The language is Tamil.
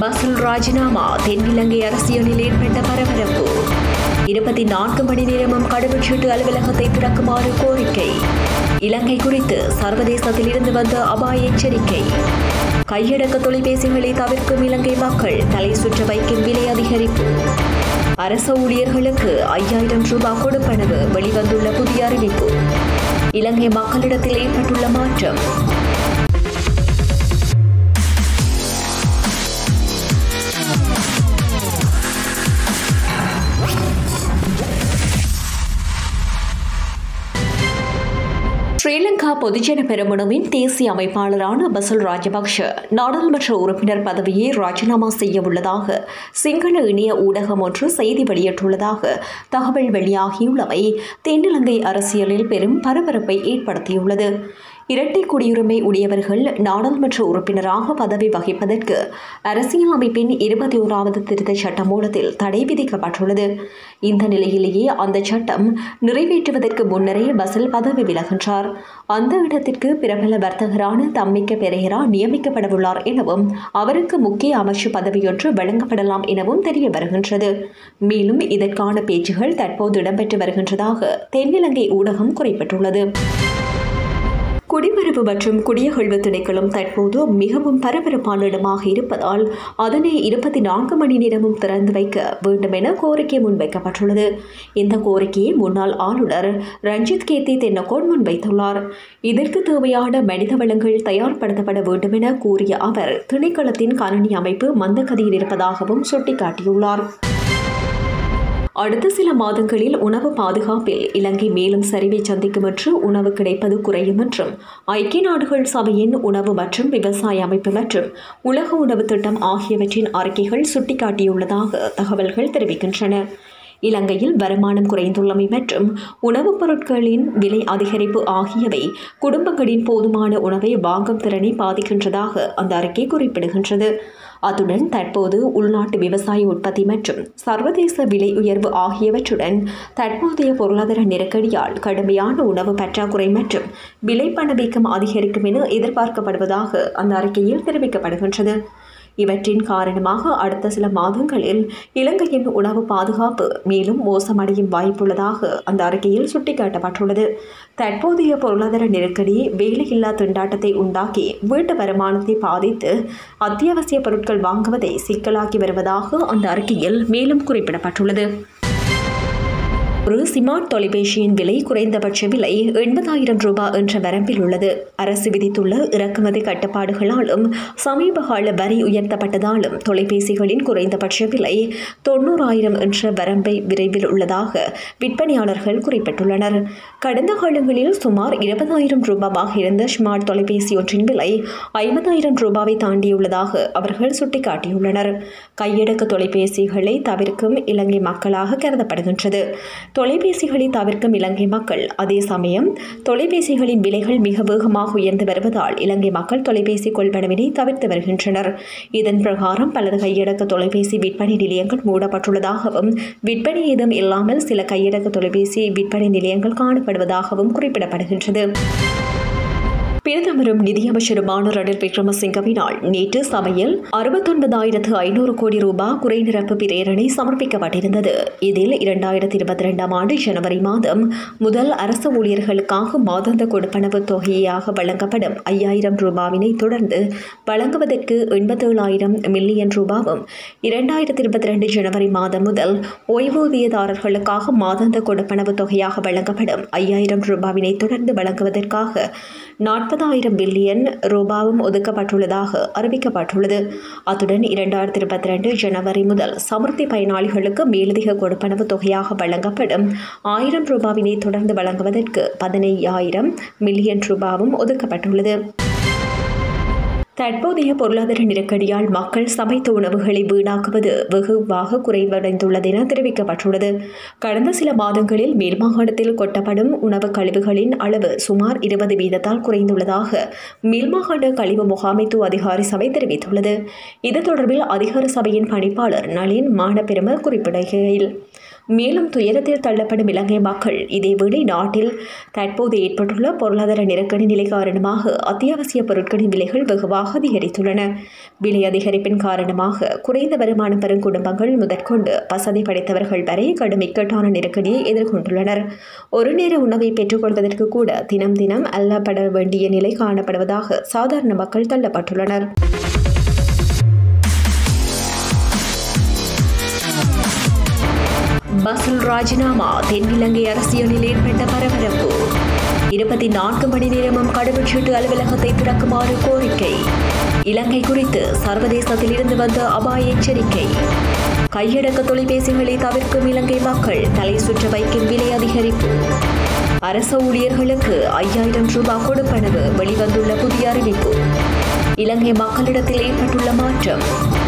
பசுல் ராஜினாமா தென்னிலங்கை அரசியலில் ஏற்பட்ட பரபரப்பு இருபத்தி நான்கு மணி நேரமும் கடவுச்சீட்டு அலுவலகத்தை திறக்குமாறு கோரிக்கை இலங்கை குறித்து சர்வதேசத்தில் இருந்து வந்த அபாய எச்சரிக்கை கையடக்க தொலைபேசிகளை தவிர்க்கும் இலங்கை மக்கள் தலை சுற்ற வைக்கும் விலை அதிகரிப்பு அரசு ஊழியர்களுக்கு ஐயாயிரம் ரூபாய் கொடுப்பனவு வெளிவந்துள்ள புதிய அறிவிப்பு இலங்கை மக்களிடத்தில் ஏற்பட்டுள்ள மாற்றம் ஸ்ரீலங்கா பொதுஜன பெருமனவின் தேசிய அமைப்பாளரான பசல் ராஜபக்ஷ நாடாளுமன்ற உறுப்பினர் பதவியை ராஜினாமா செய்ய உள்ளதாக சிங்கள இணைய ஊடகம் ஒன்று செய்தி வெளியிட்டுள்ளதாக தகவல் வெளியாகியுள்ளவை தென்னிலங்கை அரசியலில் பெரும் பரபரப்பை ஏற்படுத்தியுள்ளது இரட்டை குடியுரிமை உடையவர்கள் நாடாளுமன்ற உறுப்பினராக பதவி வகிப்பதற்கு அரசியல் அமைப்பின் இருபத்தி ஓராவது திருத்த சட்ட மூலத்தில் தடை விதிக்கப்பட்டுள்ளது இந்த நிலையிலேயே அந்த சட்டம் நிறைவேற்றுவதற்கு முன்னரே பசில் பதவி விலகின்றார் அந்த இடத்திற்கு பிரபல வர்த்தகரான தம்மிக்க பெரேரா நியமிக்கப்படவுள்ளார் எனவும் அவருக்கு முக்கிய அமைச்சு பதவியொன்று வழங்கப்படலாம் எனவும் தெரிய வருகின்றது மேலும் இதற்கான பேச்சுகள் தற்போது இடம்பெற்று வருகின்றதாக தென்னிலங்கை ஊடகம் குறிப்பிட்டுள்ளது குடிமரபு மற்றும் குடியகழ்வு திணைக்களம் தற்போது மிகவும் பரபரப்பான இடமாக இருப்பதால் அதனை இருபத்தி நான்கு மணி நேரமும் திறந்து வைக்க வேண்டும் என கோரிக்கை முன்வைக்கப்பட்டுள்ளது இந்த கோரிக்கையை முன்னாள் ஆளுநர் ரஞ்சித் கேத்தி தென்னகோன் முன்வைத்துள்ளார் இதற்கு தேவையான மனித வளங்கள் தயார்படுத்தப்பட வேண்டும் என கூறிய அவர் திணைக்களத்தின் கணனி அமைப்பு மந்தகதியில் இருப்பதாகவும் சுட்டிக்காட்டியுள்ளார் அடுத்த சில மாதங்களில் உணவு பாதுகாப்பில் இலங்கை மேலும் சரிவை சந்திக்கும் என்று உணவு கிடைப்பது குறையும் என்றும் ஐக்கிய நாடுகள் சபையின் உணவு மற்றும் விவசாய அமைப்பு மற்றும் உலக உணவு திட்டம் ஆகியவற்றின் அறிக்கைகள் சுட்டிக்காட்டியுள்ளதாக தகவல்கள் தெரிவிக்கின்றன இலங்கையில் வருமானம் குறைந்துள்ளமை மற்றும் உணவுப் பொருட்களின் விலை அதிகரிப்பு ஆகியவை குடும்பங்களின் போதுமான உணவை வாங்கும் திறனை பாதிக்கின்றதாக அந்த அறிக்கை குறிப்பிடுகின்றது அத்துடன் தற்போது உள்நாட்டு விவசாய உற்பத்தி மற்றும் சர்வதேச விலை உயர்வு ஆகியவற்றுடன் தற்போதைய பொருளாதார நெருக்கடியால் கடுமையான உணவு பற்றாக்குறை மற்றும் விலை பணவீக்கம் அதிகரிக்கும் என எதிர்பார்க்கப்படுவதாக அந்த அறிக்கையில் தெரிவிக்கப்படுகின்றது இவற்றின் காரணமாக அடுத்த சில மாதங்களில் இலங்கையின் உணவு பாதுகாப்பு மேலும் மோசமடையும் வாய்ப்புள்ளதாக அந்த அறிக்கையில் சுட்டிக்காட்டப்பட்டுள்ளது தற்போதைய பொருளாதார நெருக்கடி வேலையில்லா திண்டாட்டத்தை உண்டாக்கி வீட்டு வருமானத்தை பாதித்து அத்தியாவசிய பொருட்கள் வாங்குவதை சிக்கலாக்கி வருவதாக அந்த அறிக்கையில் மேலும் குறிப்பிடப்பட்டுள்ளது ஒரு ஸ்மார்ட் தொலைபேசியின் விலை குறைந்தபட்ச விலை எண்பதாயிரம் ரூபாய் என்ற வரம்பில் உள்ளது அரசு விதித்துள்ள இறக்குமதி கட்டுப்பாடுகளாலும் சமீபகால வரி உயர்த்தப்பட்டதாலும் தொலைபேசிகளின் குறைந்தபட்ச விலை தொண்ணூறாயிரம் என்ற வரம்பை விரைவில் உள்ளதாக விற்பனையாளர்கள் குறிப்பிட்டுள்ளனர் கடந்த காலங்களில் சுமார் இருபதாயிரம் ரூபாவாக இருந்த ஸ்மார்ட் தொலைபேசி ஒன்றின் விலை ஐம்பதாயிரம் ரூபாவை தாண்டியுள்ளதாக அவர்கள் சுட்டிக்காட்டியுள்ளனர் கையடக்க தொலைபேசிகளை தவிர்க்கும் இலங்கை மக்களாக கருதப்படுகின்றது தொலைபேசிகளை தவிர்க்கும் இலங்கை மக்கள் அதே சமயம் தொலைபேசிகளின் விலைகள் மிக வேகமாக உயர்ந்து வருவதால் இலங்கை மக்கள் தொலைபேசி கொள்வனவினை தவிர்த்து வருகின்றனர் இதன் பிரகாரம் பலது கையடக்க தொலைபேசி விற்பனை நிலையங்கள் மூடப்பட்டுள்ளதாகவும் விற்பனை ஏதும் இல்லாமல் சில கையடக்க தொலைபேசி விற்பனை நிலையங்கள் காணப்படுவதாகவும் குறிப்பிடப்படுகின்றது பிரதமரும் நிதியமைச்சருமான ரணில் விக்ரமசிங்கவினால் நேற்று சபையில் அறுபத்தொன்பதாயிரத்து ஐநூறு கோடி ரூபாய் குறைநிரப்பு பிரேரணை சமர்ப்பிக்கப்பட்டிருந்தது இதில் இரண்டாயிரத்தி இருபத்தி ரெண்டாம் ஆண்டு ஜனவரி மாதம் முதல் அரசு ஊழியர்களுக்காக மாதாந்த கொடுப்பனவு தொகையாக வழங்கப்படும் ஐயாயிரம் ரூபாவினை தொடர்ந்து வழங்குவதற்கு எண்பத்தேழாயிரம் மில்லியன் ரூபாவும் இரண்டாயிரத்தி இருபத்தி ரெண்டு ஜனவரி மாதம் முதல் ஓய்வூதியதாரர்களுக்காக மாதாந்த கொடுப்பனவு தொகையாக வழங்கப்படும் ஐயாயிரம் ரூபாவினை தொடர்ந்து வழங்குவதற்காக நாற்பதாயிரம் பில்லியன் ரூபாவும் ஒதுக்கப்பட்டுள்ளதாக அறிவிக்கப்பட்டுள்ளது அத்துடன் இரண்டாயிரத்தி இருபத்தி ரெண்டு ஜனவரி முதல் சமுர்த்தி பயனாளிகளுக்கு மேலதிக கொடுப்பனவு தொகையாக வழங்கப்படும் ஆயிரம் ரூபாவினை தொடர்ந்து வழங்குவதற்கு பதினையாயிரம் மில்லியன் ரூபாவும் ஒதுக்கப்பட்டுள்ளது தற்போதைய பொருளாதார நெருக்கடியால் மக்கள் சமைத்த உணவுகளை வீணாக்குவது வெகுவாக குறைவடைந்துள்ளது என தெரிவிக்கப்பட்டுள்ளது கடந்த சில மாதங்களில் மேல் மாகாணத்தில் கொட்டப்படும் உணவு கழிவுகளின் அளவு சுமார் இருபது வீதத்தால் குறைந்துள்ளதாக மேல்மாகாண கழிவு முகாமைத்துவ அதிகாரி சபை தெரிவித்துள்ளது இது தொடர்பில் அதிகார சபையின் பணிப்பாளர் நளின் மானபெரும குறிப்பிடுகையில் மேலும் துயரத்தில் தள்ளப்படும் இலங்கை மக்கள் இதேவேளை நாட்டில் தற்போது ஏற்பட்டுள்ள பொருளாதார நெருக்கடி நிலை காரணமாக அத்தியாவசிய பொருட்களின் விலைகள் வெகுவாக அதிகரித்துள்ளன விலை அதிகரிப்பின் காரணமாக குறைந்த வருமானம் பெறும் குடும்பங்கள் முதற்கொண்டு வசதி படைத்தவர்கள் வரை கடும் இக்கட்டான நெருக்கடியை எதிர்கொண்டுள்ளனர் ஒரு நேர உணவை பெற்றுக்கொள்வதற்கு கூட தினம் தினம் அல்லப்பட வேண்டிய நிலை காணப்படுவதாக சாதாரண மக்கள் தள்ளப்பட்டுள்ளனர் பஸ்ஸில் ராஜினாமா தென்னிலங்கை அரசியலில் ஏற்பட்ட பரபரப்பு இருபத்தி நான்கு மணி நேரமும் கடவுச்சீட்டு அலுவலகத்தை திறக்குமாறு கோரிக்கை இலங்கை குறித்து சர்வதேசத்தில் இருந்து வந்த அபாய எச்சரிக்கை கையடக்க தொலைபேசிகளை தவிர்க்கும் இலங்கை மக்கள் தலை சுற்ற வைக்கும் விலை அதிகரிப்பு அரசு ஊழியர்களுக்கு ஐயாயிரம் ரூபாய் கொடுப்பனவு வெளிவந்துள்ள புதிய அறிவிப்பு இலங்கை மக்களிடத்தில் ஏற்பட்டுள்ள மாற்றம்